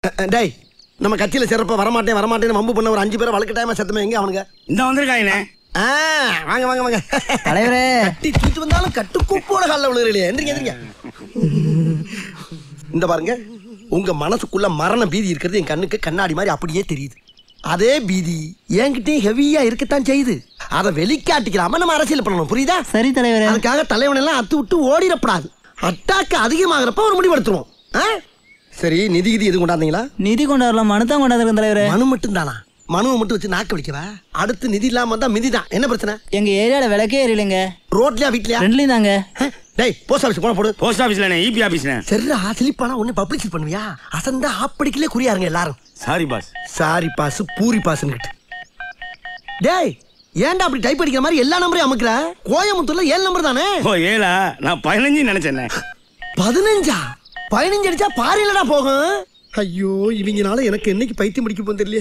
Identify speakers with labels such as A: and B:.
A: அஹ், அஹ், டேய் நம்ம கட்சியில சிறப்பா வரமாட்டேன் வரமாட்டேன்னு வம்பு பண்ண ஒரு அஞ்சு பேரை வழக்கட்டாயமா செத்தமே எங்க அவனுங்க
B: இந்த வந்திருக்காங்கண்ணே
A: ஆ, வாங்க வாங்க வாங்க
C: தலைவரே
A: கட்டி தூக்கிட்டு வந்தாலும் கட்டுக்கூப்போட காலில் விழுகிறீங்களே எந்திரிங்க எந்திரிங்க இந்த பாருங்க உங்க மனசுக்குள்ள மரண பீதி இருக்கிறது என் கண்ணுக்கு கண்ணாடி மாதிரி அப்படியே தெரியுது அதே பீதி என்கிட்டயும் ஹெவியா இருக்கத்தான் செய்யுது அதை வெளிக்காட்டிக்கலாம நம்ம அரசியல் பண்ணணும் புரியுதா
C: சரி தலைவரே
A: அதுக்காக தலைவன் எல்லாம் அத்து விட்டு ஓடிடப்படாது அட்டாக்கு அதிகமாகிறப்ப ஒரு முடிவெடுத்துருவோம் ஆ? சரி நிதி கிதி எதுவும் கொண்டாந்தீங்களா
C: நிதி கொண்டாடலாம் மனு தான் கொண்டாந்துருக்கேன் தலைவரே
A: மனு மட்டும் தானா மனுவை மட்டும் வச்சு நாக்க வலிக்கவா அடுத்து நிதி இல்லாம வந்தா மிதி தான் என்ன பிரச்சனை
C: எங்க ஏரியால விளக்கே எரியலைங்க
A: ரோட்லயா வீட்லயா
C: ரெண்டுலயும் தாங்க
A: ஆ? டேய் போஸ்ட் ஆஃபீஸ் போன போடு
B: போஸ்ட் ஆபீஸ்லண்ணே இபி ஆபீஸ்ண்ணே
A: சரிடா சிலிப்பானா ஒண்ணு பப்ளிசிட்டி பண்ணுவியா அசந்தா ஆப்படிக்கலே குறியாருங்க எல்லாரும்
B: சாரி பாஸ்
A: சாரி பாஸ் பூரி பாஸ்னு டேய் ஏன்டா அப்படி டைப் அடிக்கிற மாதிரி எல்லா நம்பரையும் அமுக்குற கோயம்புத்தூர்ல ஏழு நம்பர் தானே
B: ஓ ஏழா நான் பதினஞ்சு நினைச்சேண்ணே
A: பதினஞ்சா பதினஞ்சு அடிச்சா பாரிலடா போகும் ஐயோ இவங்கனால எனக்கு என்னைக்கு பைத்தியம் முடிக்க போகுது தெரியல